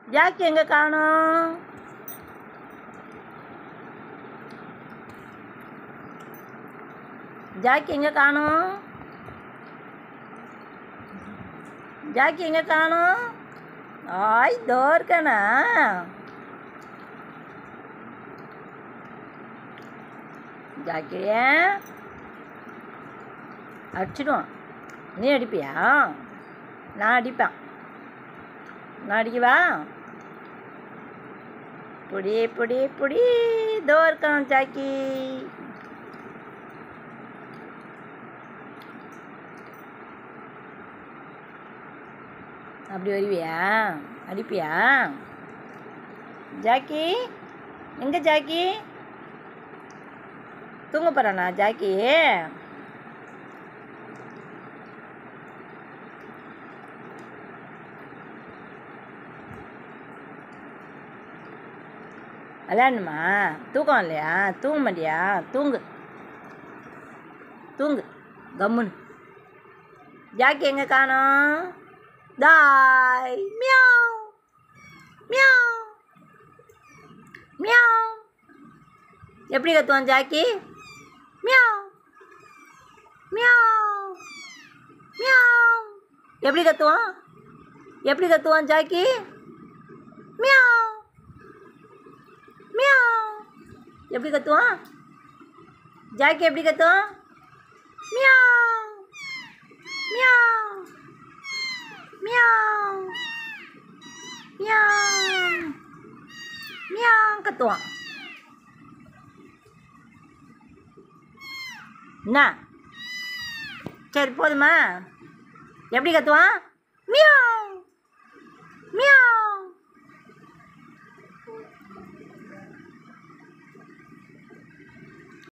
Jackie எங்கே காணோம் Jackie எங்கே காணோம் ஜாக்கி எங்கே காணோம் ஆய் தோ இருக்கானா ஜாக்கி அடிச்சிடுவான் நீ அடிப்பியா நான் அடிப்பேன் நான் அடிக்கவா புடி புடி புடி தோ இருக்கான் ஜாக்கி அப்படி வருவியா அடிப்பியா ஜாக்கி எங்கே ஜாக்கி தூங்க போகிறானா ஜாக்கி விளையாடணுமா தூக்கம் இல்லையா தூங்க மாட்டியா தூங்கு தூங்கு கம்முன்னு ஜாக்கி எங்கே காணோம் தாய் மியாவ் மியாவ் மியாவ் எப்படி கத்துவான் ஜாக்கி மியாவ் மியாவ் மியாவ் எப்படி கத்துவான் எப்படி கத்துவான் ஜாக்கி மியாவ் மியாவ் எப்படி கத்துவான் ஜாக்கி எப்படி கத்துவான் meow meow meow meow meow கத்துவான் என்ன சரி போதுமா எப்படி கத்துவான் மியாவ் மியாவ்